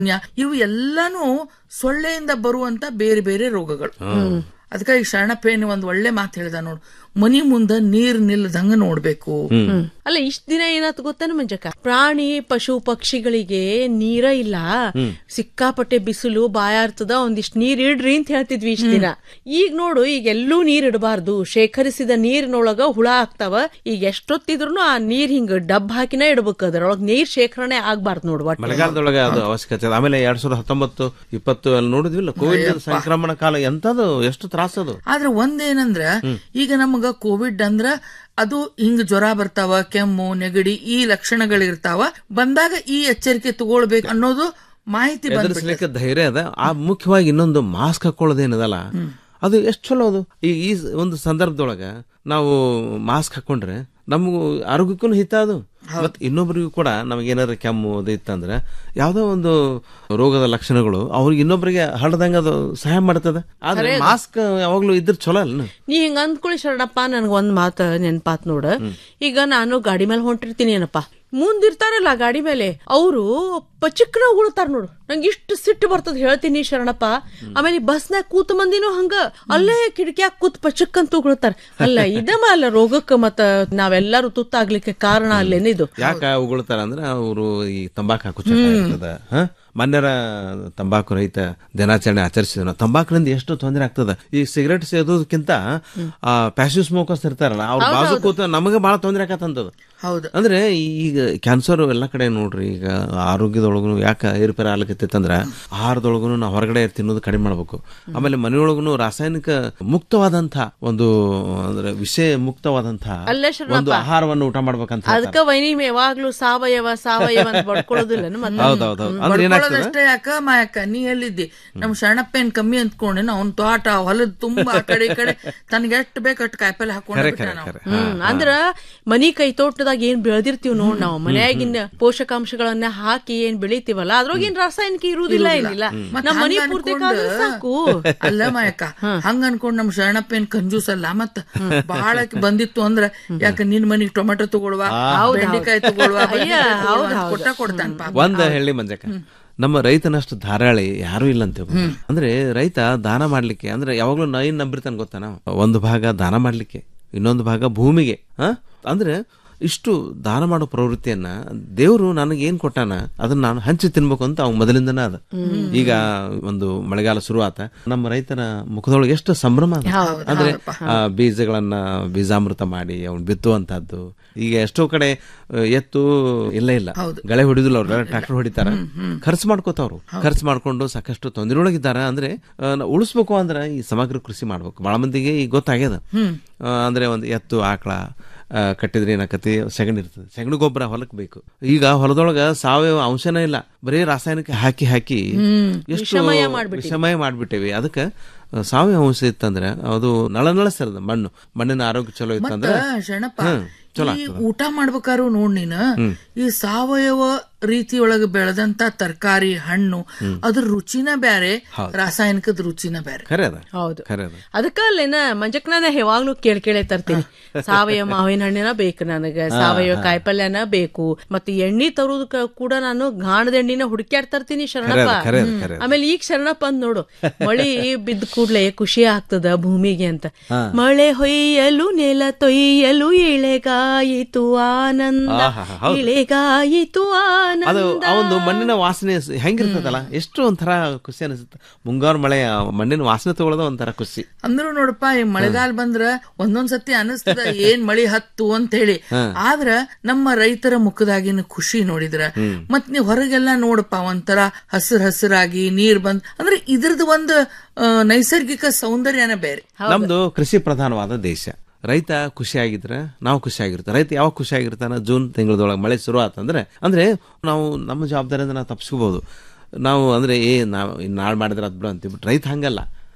ಇವು ಎಲ್ಲಾನು ಸೊಳ್ಳೆಯಿಂದ ಬರುವಂತ ಬೇರೆ ಬೇರೆ ರೋಗಗಳು ಅದಕ್ಕಾಗಿ ಶರಣಪ್ಪೇನು ಒಂದ್ ಒಳ್ಳೆ ಮಾತು ಹೇಳಿದ ನೋಡು ಮನಿ ಮುಂದ ನೀರ್ ನಿಲ್ಲದಂಗ ನೋಡ್ಬೇಕು ಅಲ್ಲ ಇಷ್ಟ ದಿನ ಏನಾಯ್ತು ಗೊತ್ತಾನ ಮಂಜಕ್ಕ ಪ್ರಾಣಿ ಪಶು ಪಕ್ಷಿಗಳಿಗೆ ನೀರ ಇಲ್ಲ ಸಿಕ್ಕಾಪಟ್ಟೆ ಬಿಸಿಲು ಬಾಯಾರ್ತದ ಒಂದಿಷ್ಟು ನೀರ್ ಇಡ್ರಿ ಅಂತ ಹೇಳ್ತಿದ್ವಿ ಇಷ್ಟ ದಿನ ಈಗ ನೋಡು ಈಗ ಎಲ್ಲೂ ನೀರ್ ಇಡಬಾರ್ದು ಶೇಖರಿಸಿದ ನೀರಿನೊಳಗ ಹುಳ ಆಗ್ತಾವ ಈಗ ಎಷ್ಟೊತ್ತಿದ್ರು ಆ ನೀರ್ ಹಿಂಗ ಡಬ್ ಹಾಕಿನ ಇಡ್ಬೇಕು ಅದ್ರೊಳಗ್ ನೀರ್ ಶೇಖರಣೆ ಆಗ್ಬಾರ್ದು ನೋಡು ಒಟ್ಟು ಮಳೆಗಾಲದೊಳಗೆ ಅದು ಅವಶ್ಯಕತೆ ಇದೆ ಆಮೇಲೆ ಎರಡ್ ಸಾವಿರದ ಹತ್ತೊಂಬತ್ತು ಇಪ್ಪತ್ತು ಅಲ್ಲಿ ನೋಡಿದ್ವಿಲ್ಲ ಕೋವಿಡ್ ಸಂಕ್ರಮಣ ಕಾಲ ಎಂತದು ಎಷ್ಟು ತ್ರಾಸದು ಆದ್ರೆ ಒಂದೇನಂದ್ರ ಈಗ ನಮಗ ಕೋವಿಡ್ ಅಂದ್ರ ಅದು ಹಿಂಗ್ ಜ್ವರ ಬರ್ತಾವ ಕೆಮ್ಮು ನೆಗಡಿ ಈ ಲಕ್ಷಣಗಳಿರ್ತಾವ ಬಂದಾಗ ಈ ಎಚ್ಚರಿಕೆ ತಗೊಳ್ಬೇಕು ಅನ್ನೋದು ಮಾಹಿತಿ ಬಂದ್ಬಿಟ್ಟು ಎದುರಿಸಲಿಕ್ಕೆ ಧೈರ್ಯ ಅದ ಆ ಮುಖ್ಯವಾಗಿ ಇನ್ನೊಂದು ಮಾಸ್ಕ್ ಹಾಕೊಳ್ಳೋದೇನದಲ್ಲ ಅದು ಎಷ್ಟು ಚಲೋ ಅದು ಈ ಈ ಒಂದು ಸಂದರ್ಭದೊಳಗ ನಾವು ಮಾಸ್ಕ್ ಹಾಕೊಂಡ್ರೆ ನಮಗೂ ಆರೋಗ್ಯಕ್ಕೂ ಹಿತ ಅದು ಮತ್ ಇನ್ನೊಬ್ಬರಿಗೂ ಕೂಡ ನಮಗೇನಾದ್ರು ಕೆಮ್ಮು ಅದು ಇತ್ತಂದ್ರೆ ಯಾವ್ದೋ ಒಂದು ರೋಗದ ಲಕ್ಷಣಗಳು ಅವ್ರಿಗೆ ಇನ್ನೊಬ್ಬರಿಗೆ ಹರಡ್ದಂಗ ಅದು ಸಹಾಯ ಮಾಡ್ತದೆ ಆದ್ರೆ ಮಾಸ್ಕ್ ಯಾವಾಗ್ಲೂ ಇದ್ರ ಚಲೋ ಅಲ್ಲ ನೀ ಹಿಂಗ ಅಂದ್ಕೊಳ್ಳಿ ಶರಣಪ್ಪ ನನ್ಗ ಒಂದ್ ಮಾತ ನೆನ್ಪಾತ್ ನೋಡ ಈಗ ನಾನು ಗಾಡಿ ಮೇಲೆ ಹೊಂಟಿರ್ತೀನಿ ಏನಪ್ಪ ಮುಂದಿರ್ತಾರಲ್ಲ ಗಾಡಿ ಮೇಲೆ ಅವರು ಪಚಿಕ್ನ ಉಗುಳ್ತಾರ ನೋಡು ನಂಗೆ ಇಷ್ಟು ಸಿಟ್ಟು ಬರ್ತದ ಹೇಳ್ತೀನಿ ಶರಣಪ್ಪ ಆಮೇಲೆ ಬಸ್ನಾಗ ಕೂತ ಮಂದಿನೂ ಹಂಗ ಅಲ್ಲೇ ಕಿಟಕಿಯಾಗ ಕೂತ್ ಪಚಕ್ ಅಂತ ಉಗುಳ್ತಾರ ಅಲ್ಲ ಇದಮ್ಮ ಅಲ್ಲ ರೋಗಕ್ಕ ಮತ್ತ ನಾವೆಲ್ಲರೂ ತುತ್ತಾಗ್ಲಿಕ್ಕೆ ಕಾರಣ ಅಲ್ಲೇನಿದು ಯಾಕ ಉಗುಳ್ತಾರ ಅಂದ್ರೆ ಅವರು ಈ ತಂಬಾಕು ಹಾಕು ಚಟ ಇರ್ತದ ಹ ಮನ್ಯರ ತಂಬಾಕು ರಹಿತ ದಿನಾಚರಣೆ ಆಚರಿಸಿದ್ರು ತಂಬಾಕಿನಿಂದ ಎಷ್ಟು ತೊಂದರೆ ಆಗ್ತದ ಈ ಸಿಗರೇಟ್ ಸೇದೋದಕ್ಕಿಂತ ಆ ಪ್ಯಾಸಿವ್ ಸ್ಮೋಕರ್ಸ್ ಇರ್ತಾರಲ್ಲ ಅವ್ರ ಬಾಜು ಕೂತ ನಮಗೆ ಬಹಳ ತೊಂದರೆ ಆಕತ್ತಂತದ ಹೌದು ಅಂದ್ರೆ ಈಗ ಕ್ಯಾನ್ಸರ್ ಎಲ್ಲ ಕಡೆ ನೋಡ್ರಿ ಈಗ ಆರೋಗ್ಯದೊಳಗೂ ಯಾಕೆ ಏರುಪೇರ ಆಗ್ಲಿಕತ್ತೈತಂದ್ರ ಆಹಾರದೊಳಗೂ ನಾವು ಹೊರಗಡೆ ತಿನ್ನೋದು ಕಡಿಮೆ ಮಾಡ್ಬೇಕು ಆಮೇಲೆ ಮನೆಯೊಳಗೂ ರಾಸಾಯನಿಕ ಮುಕ್ತವಾದಂತ ಒಂದು ಅಂದ್ರೆ ವಿಷಯ ಮುಕ್ತವಾದಂತ ಅಲ್ಲೇ ಶರಣಪ್ಪ. ಒಂದು ಆಹಾರವನ್ನು ಊಟ ಮಾಡ್ಬೇಕಂತ ಹೇಳ್ತಾರೆ. ಅದಕ್ಕ ವೈನಿ ಯಾವಾಗ್ಲೂ ಸಾವಯವ ಸಾವಯವ ಅಂತ ಬಡ್ಕೊಳ್ಳೋದಿಲ್ಲ ಮತ್ತೆ ಹೌದೌದು ಅಂದ್ರೆ ಏನಾಗ್ತದೆ ಬಡ್ಕೊಳ್ಳೋದಷ್ಟೇ ಯಾಕ ಮಾಯಕ್ಕ ನೀ ಎಲ್ಲಿದ್ದಿ ನಮ್ ಶರಣಪ್ಪ ಏನ್ ಕಮ್ಮಿ ಅಂದ್ಕೊಂಡೆ ಅವ್ನ ತೋಟ ಹೊಲದ ತುಂಬಾ ಆ ಕಡೆ ಈ ಕಡೆ ತನಗೆ ಎಷ್ಟು ಬೇಕು ಅಷ್ಟು ಕಾಯಿಪಲ್ಲೆ ಹಾಕೊಂಡು ಬಿಟ್ಟ ನಾವು ಖರೆ. ಹ್ಮ್ ಅಂದ್ರ ಮನಿ ಕೈ ತೋಟದಾಗ ಏನ್ ಬೆಳೆದಿರ್ತೀವಿ ನೋಡ್ ನಾವು ಮನ್ಯಾಗಿನ ಪೋಷಕಾಂಶಗಳನ್ನ ಹಾಕಿ ಏನ್ ಬೆಳಿತೀವಲ್ಲ ಅದ್ರೊಳಗ ಏನ್ ರಾಸಾಯನಿಕ ಇರುವುದಿಲ್ಲ ಏನಿಲ್ಲ ಮತ್ತ್ ನಮ್ಮ ಮನಿ ಹಂಗ್ ಪೂರ್ತಿ ಅನ್ಕೊಂಡ್- ಕಾದ್ರೆ ಸಾಕು ಅಲ್ಲ ಮಾಯಕ್ಕ ಹಂಗ ಅನ್ಕೊಂಡ್ ನಮ್ ಶರಣಪ್ಪ ಏನ್ ಕಂಜೂಸ್ ಅಲ್ಲ ಮತ್ತ ಬಹಳ ಬಂದಿತ್ತು ಅಂದ್ರ ಯಾಕ ನಿನ್ ಮನಿಗ್ ಟೊಮೆಟೊ ತಗೊಳ್ವಾ ಬೆಂಡೆಕಾಯಿ ತಗೊಳ್ವಾ ಬದ್ನೆಕಾಯ್ ತಗೊಳ್ವಾ ಅಂತ ಕೊಟ್ಟ ಕೊಡ್ತಾನ ಪಾಪ ಒಂದ್ ಹೇಳಿ ಮಂಜಕ್ಕ ನಮ್ಮ ರೈತನಷ್ಟು ಧಾರಾಳಿ ಯಾರು ಇಲ್ಲ ಅಂತ ಅಂದ್ರೆ ರೈತ ದಾನ ಮಾಡ್ಲಿಕ್ಕೆ ಅಂದ್ರೆ ಯಾವಾಗ್ಲೂ ನೈನ್ ನಂಬಿರ್ತಾನೆ ಗೊತ್ತಾನ ಒಂದು ಭಾಗ ದಾನ ಮಾಡ್ಲಿಕ್ಕೆ ಇನ್ನೊಂದು ಭಾಗ ಭೂಮಿಗೆ ಹ ಅಂದ್ರೆ ಇಷ್ಟು ದಾನ ಮಾಡೋ ಪ್ರವೃತ್ತಿಯನ್ನ ದೇವರು ನನಗೆ ಏನ್ ಕೊಟ್ಟಾನ ಅದನ್ನ ನಾನು ಹಂಚಿ ತಿನ್ಬೇಕು ಅಂತ ಅವ್ನು ಮೊದಲಿಂದನೇ ಅದ ಈಗ ಒಂದು ಮಳೆಗಾಲ ಶುರುವಾತ ನಮ್ಮ ರೈತನ ಮುಖದೊಳಗೆ ಎಷ್ಟು ಸಂಭ್ರಮ ಅದ. ಅಂದ್ರೆ ಆ ಬೀಜಗಳನ್ನ ಬೀಜಾಮೃತ ಮಾಡಿ ಅವ್ನು ಬಿತ್ತುವಂತಹದ್ದು ಈಗ ಎಷ್ಟೋ ಕಡೆ ಆ, ಎತ್ತು ಇಲ್ಲ ಇಲ್ಲ ಗಳೆ ಹೊಡಿದಿಲ್ಲ ಅವ್ರು ಟ್ರಾಕ್ಟರ್ ಹೊಡಿತಾರ ಖರ್ಚು ಮಾಡ್ಕೋತಾವ್ರು ಖರ್ಚು ಮಾಡ್ಕೊಂಡು ಸಾಕಷ್ಟು ತೊಂದರೆಯೊಳಗಿದ್ದಾರ ಅಂದ್ರೆ ಆ, ನಾವ್ ಉಳಿಸ್ಬೇಕು ಅಂದ್ರೆ ಈ ಸಮಗ್ರ ಕೃಷಿ ಮಾಡ್ಬೇಕು ಬಹಳ ಮಂದಿಗೆ ಈಗ ಗೊತ್ತಾಗ್ಯದ ಆ, ಅಂದ್ರೆ ಒಂದು ಎತ್ತು ಆಕಳ ಆ, ಕಟ್ಟಿದ್ರೆ ಏನಾಕತಿ ಸೆಗಣಿ ಇರ್ತದೆ ಸೆಗಣಿ ಗೊಬ್ಬರ ಹೊಲಕ್ ಬೇಕು ಈಗ ಹೊಲದೊಳಗ ಸಾವಯವ ಅಂಶನೇ ಇಲ್ಲ ಬರೀ ರಾಸಾಯನಿಕ ಹಾಕಿ ಹಾಕಿ ಎಷ್ಟು ವಿಷಮಯ ಮಾಡ್ಬಿಟ್ಟೇವಿ ಅದಕ್ಕೆ ಆ, ಸಾವಯವ ಅಂಶ ಇತ್ತಂದ್ರೆ ಅದು ನಳನಳಿಸ್ತದ ಮಣ್ಣು ಮಣ್ಣಿನ ಆರೋಗ್ಯ ಚಲೋ ಇತ್ತಂದ್ರೆ ಶರಣಪ್ಪ ಈ ಊಟ ಮಾಡ್ಬೇಕಾದ್ರು ನೋಡ್ ನೀನ ಈ ಸಾವಯವ ರೀತಿಯೊಳಗೆ ಬೆಳೆದಂತ ತರಕಾರಿ ಹಣ್ಣು ಅದ್ರ ರುಚಿನ ಬ್ಯಾರೆ ರಾಸಾಯನಿಕದ ರುಚಿನ ಬ್ಯಾರೆ ಖರೆ ಅದ ಹೌದು ಖರೆ ಅದ ಅದಕ್ಕ ಅಲ್ಲೇನ ಮಂಜಕ್ನ ಯಾವಾಗ್ಲೂ ಕೇಳ್ ಕೇಳೇ ತರ್ತೀನಿ ಸಾವಯವ ಮಾವಿನ ಹಣ್ಣಿನ ಬೇಕು ನನಗ ಸಾವಯವ ಕಾಯಿಪಲ್ಯನ ಬೇಕು ಮತ್ತೆ ಎಣ್ಣೆ ತರುದಕ್ಕ ಕೂಡ ನಾನು ಗಾಣದ ಎಣ್ಣಿನ ಹುಡುಕ್ಯಾಡ್ ತರ್ತೀನಿ ಶರಣಪ್ಪ ಖರೆ ಅದ, ಖರೆ ಆಮೇಲೆ ಈಗ ಶರಣಪ್ಪ ಅಂದ್ ನೋಡು ಮಳಿ ಬಿದ್ದ ಕೂಡ್ಲೆ ಖುಷಿ ಆಗ್ತದ ಭೂಮಿಗೆ ಅಂತ ಮಳೆ ಹೊಯ್ಯಲು ನೆಲ ತೊಯ್ಯಲು ಇಳೆಗಾಯಿತು ಆನಂದ ಆಹಾಹಾ, ಹೌದು. ಇಳೆಗಾಯಿತು ಅದು ಆನಂದ ಆ ಒಂದು ಮಣ್ಣಿನ ವಾಸನೆ ಸ- ಹೆಂಗಿರ್ತದಲ್ಲ ಎಷ್ಟು ಒಂಥರ ಖುಷಿ ಅನಿಸುತ್ತೆ ಮುಂಗಾರು ಮಳೆ ಆ ಮಣ್ಣಿನ ವಾಸನೆ ತಗೊಳ್ಳೋದು ಒಂಥರ ಖುಷಿ ಅಂದ್ರು ನೋಡಪ್ಪ ಈ ಮಳೆಗಾಲ ಬಂದ್ರ ಒಂದೊಂದ್ ಸತಿ ಅನಿಸ್ತದ ಏನ್ ಮಳಿ ಹತ್ತು ಅಂತ ಹೇಳಿ ಆದ್ರ ನಮ್ಮ ರೈತರ ಮುಖದಾಗಿನ ಖುಷಿ ನೋಡಿದ್ರ ಮತ್ ನೀವ್ ಹೊರಗೆಲ್ಲ ನೋಡಪ್ಪ ಒಂಥರ ಹಸಿರು ಹಸಿರಾಗಿ ನೀರ್ ಬಂದ್ ಅಂದ್ರೆ ಇದ್ರದ್ದು ಒಂದು ಆ, ನೈಸರ್ಗಿಕ ಸೌಂದರ್ಯನ ಬೇರೆ ನಮ್ದು ಕೃಷಿ ಪ್ರಧಾನವಾದ ದೇಶ ರೈತ ಖುಷಿಯಾಗಿದ್ರೆ ನಾವು ಖುಷಿಯಾಗಿರ್ತಾರೆ ರೈತ ಯಾವಾಗ ಖುಷಿಯಾಗಿರ್ತಾನೆ ಜೂನ್ ತಿಂಗಳದೊಳಗೆ ಮಳೆ ಶುರು ಆತಂದ್ರೆ ಅಂದ್ರೆ ನಾವು ನಮ್ಮ ಜವಾಬ್ದಾರಿಯಿಂದ ನಾವು ತಪ್ಪಿಸ್ಕೋಬಹುದು ನಾವು ಅಂದ್ರೆ ಏ ನಾವು ನಾಳೆ ಮಾಡಿದ್ರೆ ಅದ್ ಬಿಡು ಅಂತೀವಿ ಬಟ್ ರೈತ ಹಂಗಲ್ಲ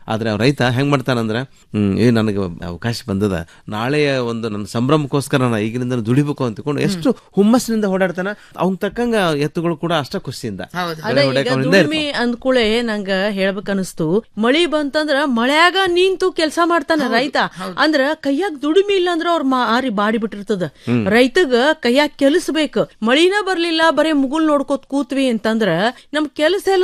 ಆದ್ರೆ ಅವ್ ರೈತ ಹೆಂಗ್ ಮಾಡ್ತಾನಂದ್ರ ಹ್ಮ್ ಏ ನನಗೆ ಅವಕಾಶ ಬಂದದ ನಾಳೆಯ ಒಂದು ನನ್ನ ಸಂಭ್ರಮಕ್ಕೋಸ್ಕರ ನಾ ಈಗಿನಿಂದ ದುಡಿಬೇಕು ಅಂತ ತಿಳ್ಕೊಂಡು ಎಷ್ಟು ಹುಮ್ಮಸ್ಸಿನಿಂದ ಓಡಾಡ್ತಾನ ಅವ್ನ್ ತಕ್ಕಂಗ ಎತ್ತುಗಳು ಕೂಡ ಅಷ್ಟ ಖುಷಿಯಿಂದ ಹೌದು ಅದ ಬೆಳೆ ಈಗ ಹೊಡ್ಯಾಕ ಅವ್ನಿಂದ ದುಡಿಮೆ ಅಂದ್ಕೂಳೆ ನಂಗ ಹೇಳ್ಬೇಕ ಅನಿಸ್ತು ಮಳಿ ಬಂತಂದ್ರ ಮಳ್ಯಾಗ ನಿಂತು ಕೆಲಸ ಮಾಡ್ತಾನ ರೈತ ಅಂದ್ರ ಕೈಯಾಗ ದುಡಿಮೆ ಇಲ್ಲ ಅಂದ್ರ ಅವ್ರ ಮಾರಿ ಬಾಡಿ ಬಿಟ್ಟಿರ್ತದ ರೈತಗ ಕೈಯಾಗ ಕೆಲಸ ಬೇಕು ಮಳಿನ ಬರ್ಲಿಲ್ಲ ಬರೇ ಮುಗುಲ್ ನೋಡ್ಕೋತ್ ಕೂತ್ವಿ ಅಂತಂದ್ರ ನಮ್ ಕೆಲಸ